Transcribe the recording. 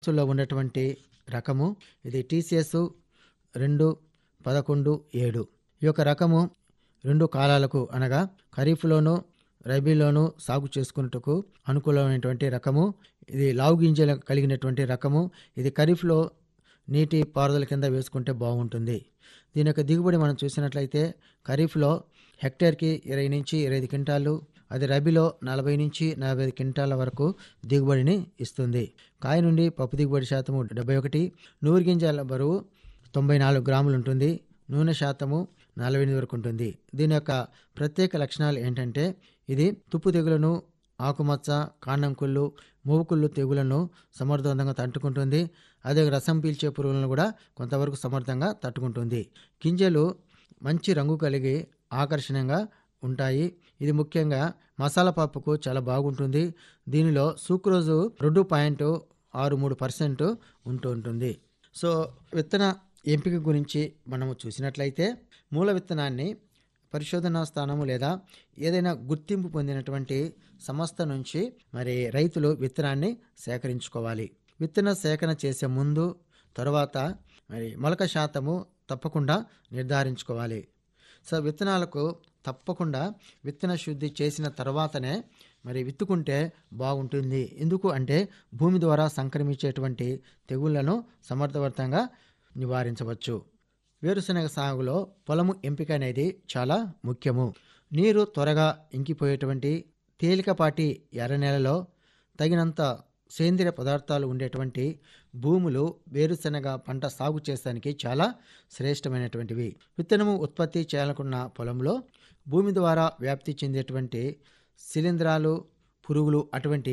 లో ఉన్నటువంటి రకము ఇది టీసీఎస్ రెండు పదకొండు ఏడు ఈ యొక్క రకము రెండు కాలాలకు అనగా ఖరీఫ్లోను రబీలోను సాగు చేసుకున్నట్టుకు అనుకూలమైనటువంటి రకము ఇది లావు గింజలు కలిగినటువంటి రకము ఇది ఖరీఫ్లో నీటి పారుదల కింద వేసుకుంటే బాగుంటుంది దీని యొక్క దిగుబడి మనం చూసినట్లయితే ఖరీఫ్లో హెక్టేర్కి ఇరవై నుంచి ఇరవై ఐదు క్వింటాలు అది రబీలో నలభై నుంచి నలభై ఐదు క్వింటాల వరకు దిగుబడిని ఇస్తుంది కాయ నుండి పప్పు దిగుబడి శాతము డెబ్బై ఒకటి నూరు గింజల బరువు తొంభై నాలుగు గ్రాములు ఉంటుంది నూనె శాతము నలభై ఎనిమిది వరకు ఉంటుంది దీని యొక్క ప్రత్యేక లక్షణాలు ఏంటంటే ఇది తుప్పు తెగులను ఆకుమచ్చ కాండం కుళ్ళు మూవుకుళ్ళు తెగులను సమర్థవంతంగా తట్టుకుంటుంది అదే రసం పీల్చే పురుగులను కూడా కొంతవరకు సమర్థంగా తట్టుకుంటుంది గింజలు మంచి రంగు కలిగి ఆకర్షణీయంగా ఉంటాయి ఇది ముఖ్యంగా మసాలా పప్పుకు చాలా బాగుంటుంది దీనిలో సూక్రోజు రెండు పాయింట్ ఆరు మూడు పర్సెంట్ ఉంటూ ఉంటుంది సో విత్తన ఎంపిక గురించి మనము చూసినట్లయితే మూల విత్తనాన్ని పరిశోధనా స్థానము లేదా ఏదైనా గుర్తింపు పొందినటువంటి సంస్థ నుంచి మరి రైతులు విత్తనాన్ని సేకరించుకోవాలి విత్తన సేకరణ చేసే ముందు తరువాత మరి మొలక శాతము తప్పకుండా నిర్ధారించుకోవాలి సో విత్తనాలకు తప్పకుండా విత్తన శుద్ధి చేసిన తర్వాతనే మరి విత్తుకుంటే బాగుంటుంది ఎందుకు అంటే భూమి ద్వారా సంక్రమించేటువంటి తెగుళ్లను సమర్థవంతంగా నివారించవచ్చు వేరుశనగ సాగులో పొలము ఎంపిక అనేది చాలా ముఖ్యము నీరు త్వరగా ఇంకిపోయేటువంటి తేలికపాటి ఎర్ర నేలలో తగినంత సేంద్రియ పదార్థాలు ఉండేటువంటి భూములు వేరుశనగ పంట సాగు చేసడానికి చాలా శ్రేష్టమైనటువంటివి విత్తనము ఉత్పత్తి చేయాలనుకున్న పొలంలో భూమి ద్వారా వ్యాప్తి చెందేటువంటి శిలీంధ్రాలు పురుగులు అటువంటి